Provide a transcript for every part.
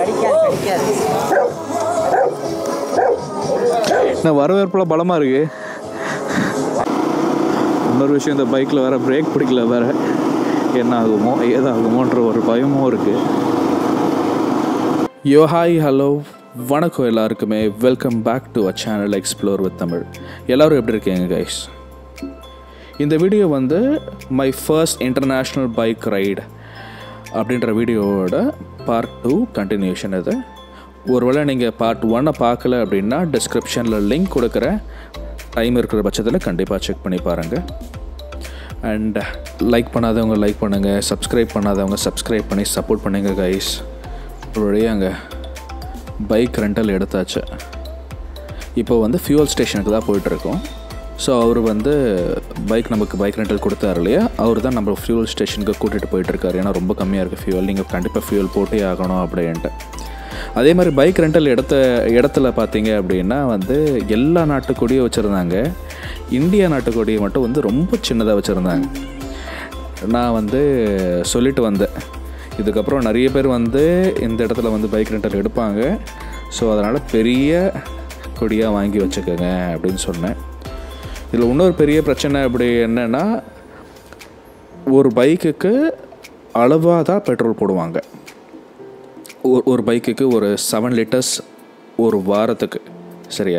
கடிக்காது கடிக்காது நான் வரவேற்பெல்லாம் பலமாக இருக்கு இன்னொரு விஷயம் இந்த பைக்கில் வேற பிரேக் பிடிக்கல வேற என்ன ஆகுமோ ஏதாகுமோன்ற ஒரு பயமும் இருக்குது யோ ஹாய் ஹலோ வணக்கம் எல்லாருக்குமே welcome back to a channel explore with Tamil எல்லோரும் எப்படி இருக்கீங்க கைஸ் இந்த வீடியோ வந்து my first international bike ride அப்படின்ற வீடியோவோட பார்ட் டூ கண்டினியூஷன் இது ஒருவேளை நீங்கள் பார்ட் ஒன்னை பார்க்கல அப்படின்னா டிஸ்கிரிப்ஷனில் லிங்க் கொடுக்குறேன் டைம் இருக்கிற பட்சத்தில் கண்டிப்பாக செக் பண்ணி பாருங்கள் அண்ட் லைக் பண்ணாதவங்க லைக் பண்ணுங்கள் சப்ஸ்கிரைப் பண்ணாதவங்க சப்ஸ்கிரைப் பண்ணி சப்போர்ட் பண்ணுங்க கைஸ் ஒரு வழியாங்க பைக் ரெண்டல் எடுத்தாச்சு இப்போ வந்து ஃபியூவல் ஸ்டேஷனுக்கு தான் போயிட்டுருக்கோம் ஸோ அவர் வந்து பைக் நமக்கு பைக் ரெண்டல் கொடுத்தாரு இல்லையா அவர் தான் நம்ம ஃபியூவல் ஸ்டேஷனுக்கு கூட்டிகிட்டு போயிட்டுருக்காரு ஏன்னா ரொம்ப கம்மியாக இருக்குது ஃபியூவல் நீங்கள் கண்டிப்பாக ஃபியூவல் போட்டே ஆகணும் அப்படின்ட்டு அதே மாதிரி பைக் ரெண்டல் இடத்த இடத்துல பார்த்தீங்க அப்படின்னா வந்து எல்லா நாட்டுக்கொடியும் வச்சுருந்தாங்க இந்தியா நாட்டுக்கொடியை மட்டும் வந்து ரொம்ப சின்னதாக வச்சுருந்தாங்க நான் வந்து சொல்லிட்டு வந்தேன் இதுக்கப்புறம் நிறைய பேர் வந்து இந்த இடத்துல வந்து பைக் ரெண்டல் எடுப்பாங்க ஸோ அதனால் பெரிய கொடியாக வாங்கி வச்சுக்கோங்க அப்படின்னு சொன்னேன் இதில் இன்னொரு பெரிய பிரச்சனை அப்படி என்னென்னா ஒரு பைக்குக்கு அளவாக தான் பெட்ரோல் போடுவாங்க ஒரு ஒரு பைக்குக்கு ஒரு செவன் லிட்டர்ஸ் ஒரு வாரத்துக்கு சரியா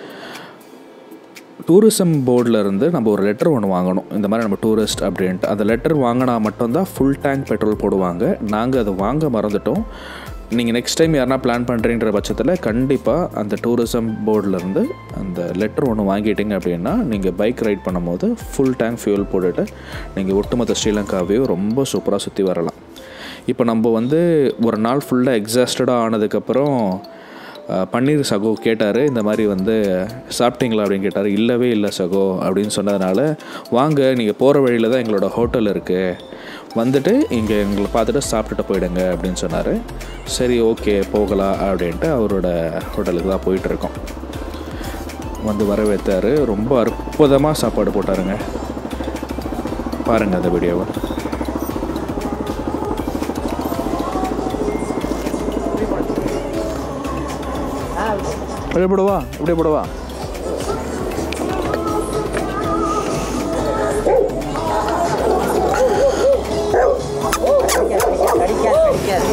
டூரிசம் போர்டில் இருந்து நம்ம ஒரு லெட்டர் ஒன்று வாங்கணும் இந்த மாதிரி நம்ம டூரிஸ்ட் அப்படின்ட்டு அந்த லெட்டர் வாங்கினா மட்டும்தான் ஃபுல் டேங்க் பெட்ரோல் போடுவாங்க நாங்கள் அதை வாங்க மறந்துட்டோம் நீங்கள் நெக்ஸ்ட் டைம் யாருனா பிளான் பண்ணுறீன்ற பட்சத்தில் கண்டிப்பாக அந்த டூரிசம் போர்டிலேருந்து அந்த லெட்டர் ஒன்று வாங்கிட்டீங்க அப்படின்னா நீங்கள் பைக் ரைட் பண்ணும்போது ஃபுல் டேங்க் ஃபியூல் போட்டுட்டு நீங்கள் ஒட்டுமொத்த ஸ்ரீலங்காவையும் ரொம்ப சூப்பராக சுற்றி வரலாம் இப்போ நம்ம வந்து ஒரு நாள் ஃபுல்லாக எக்ஸாஸ்டடாக ஆனதுக்கப்புறம் அஹ், பன்னீர் சகோ கேட்டார் இந்த மாதிரி வந்து சாப்பிட்டீங்களா அப்படின்னு கேட்டார் இல்லவே இல்லை சகோ அப்படின்னு சொன்னதுனால வாங்க நீங்கள் போகிற வழியில் தான் எங்களோட ஹோட்டல் இருக்குது வந்துட்டு இங்கே எங்களை பார்த்துட்டு சாப்பிட்டுட்டு போயிடுங்க அப்படின்னு சொன்னார் சரி ஓகே போகலாம் அப்படின்ட்டு அவரோட ஹோட்டலுக்கு தான் போயிட்டுருக்கோம் வந்து வரவேற்றார் ரொம்ப அற்புதமாக சாப்பாடு போட்டாருங்க பாருங்கள் அந்த வீடியோவை இப்படியே போடுவா இப்படியே போடுவா கடிக்காது கடிக்காது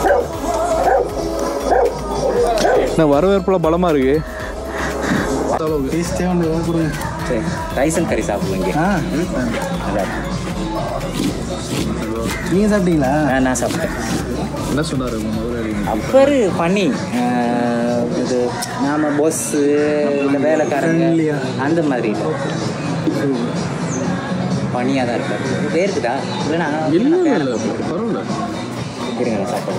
நான் வரவேற்பெல்லாம் பலமாக இருக்கு சரி ரைசன் கறி சாப்பிடுவீங்க நீங்கள் சாப்பிட்டீங்களா நான் சாப்பிட்டேன் என்ன சொன்னார் முதலாளி அப்பரு பண்ணி ஆஹ், இது நாம பொஸ்ஸு இல்லை வேலைக்காரங்க அந்த மாதிரி பனியாக தான் இருக்காரு பேருக்குதா இல்லை நான் இல்லை இல்லை பரவாயில்ல இருங்க நான் சாப்பாடு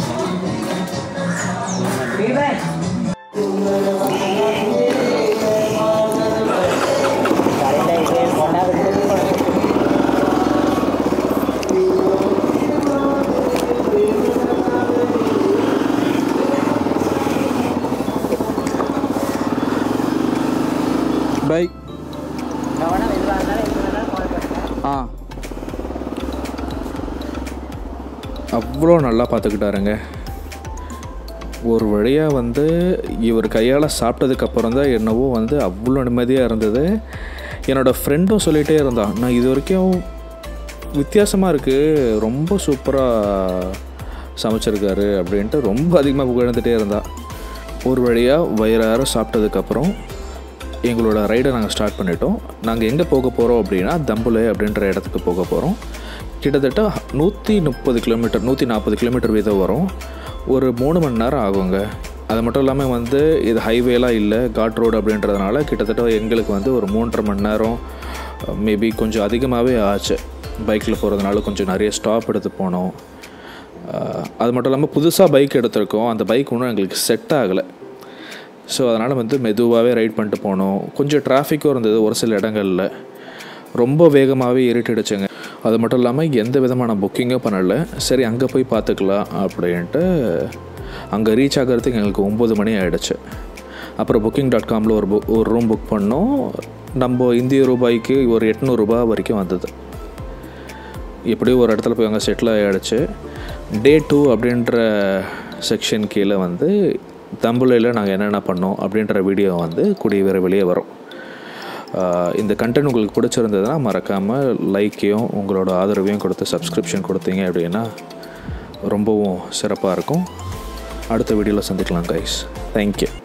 பை ஆ அவ்வளோ நல்லா பார்த்துக்கிட்டாருங்க ஒரு வழியாக வந்து இவர் கையால் சாப்பிட்டதுக்கப்புறம் தான் என்னவோ வந்து அவ்வளோ நிம்மதியாக இருந்தது என்னோடய ஃப்ரெண்டும் சொல்லிகிட்டே இருந்தான் நான் இது வரைக்கும் வித்தியாசமாக இருக்குது ரொம்ப சூப்பராக சமைச்சிருக்காரு அப்படின்ட்டு ரொம்ப அதிகமாக புகழ்ந்துட்டே இருந்தான் ஒரு வழியாக வயிறார சாப்பிட்டதுக்கப்புறம் எங்களோட ரைடை நாங்கள் ஸ்டார்ட் பண்ணிட்டோம் நாங்கள் எங்கே போக போகிறோம் அப்படின்னா தம்புலே அப்படின்ற இடத்துக்கு போக போகிறோம் கிட்டத்தட்ட நூற்றி முப்பது கிலோமீட்டர் நூற்றி நாற்பது கிலோமீட்டர் வீதம் வரும் ஒரு மூணு மணி நேரம் ஆகுங்க அது மட்டும் இல்லாமல் வந்து இது ஹைவேலாம் இல்லை காட் ரோடு அப்படின்றதுனால கிட்டத்தட்ட எங்களுக்கு வந்து ஒரு மூன்றரை மணி நேரம் மேபி கொஞ்சம் அதிகமாகவே ஆச்சு பைக்கில் போகிறதுனால கொஞ்சம் நிறைய ஸ்டாப் எடுத்து போனோம் அஹ், அது மட்டும் இல்லாமல் புதுசாக பைக் எடுத்திருக்கோம் அந்த பைக் இன்னும் எங்களுக்கு செட் ஆகலை ஸோ அதனால் வந்து மெதுவாகவே ரைட் பண்ணிட்டு போனோம் கொஞ்சம் டிராஃபிக்கும் இருந்தது ஒரு சில இடங்களில் ரொம்ப வேகமாகவே இருட்டிடுச்சுங்க அது மட்டும் இல்லாமல் எந்த விதமான புக்கிங்கும் பண்ணலை சரி அங்கே போய் பார்த்துக்கலாம் அப்படின்ட்டு அங்கே ரீச் ஆகிறதுக்கு எங்களுக்கு ஒம்பது மணி ஆகிடுச்சு அப்புறம் புக்கிங் டாட் காமில் ஒரு புக் ஒரு ரூம் புக் பண்ணோம் நம்ம இந்திய ரூபாய்க்கு ஒரு எட்நூறுபா வரைக்கும் வந்தது எப்படியும் ஒரு இடத்துல போய் அங்கே செட்டில் ஆகிடுச்சு டே டூ அப்படின்ற செக்ஷன் கீழே வந்து தம்புலையில் நாங்கள் என்னென்ன பண்ணோம் அப்படின்ற வீடியோ வந்து கூடிய விரைவிலேயே வரும் ஆஹ் இந்த கண்டென்ட் உங்களுக்கு பிடிச்சிருந்ததுன்னா மறக்காமல் லைக்கையும் உங்களோட ஆதரவையும் கொடுத்து சப்ஸ்கிரிப்ஷன் கொடுத்தீங்க அப்படின்னா ரொம்பவும் சிறப்பாக இருக்கும் அடுத்த வீடியோவில் சந்திக்கலாம் கைஸ் தேங்க்யூ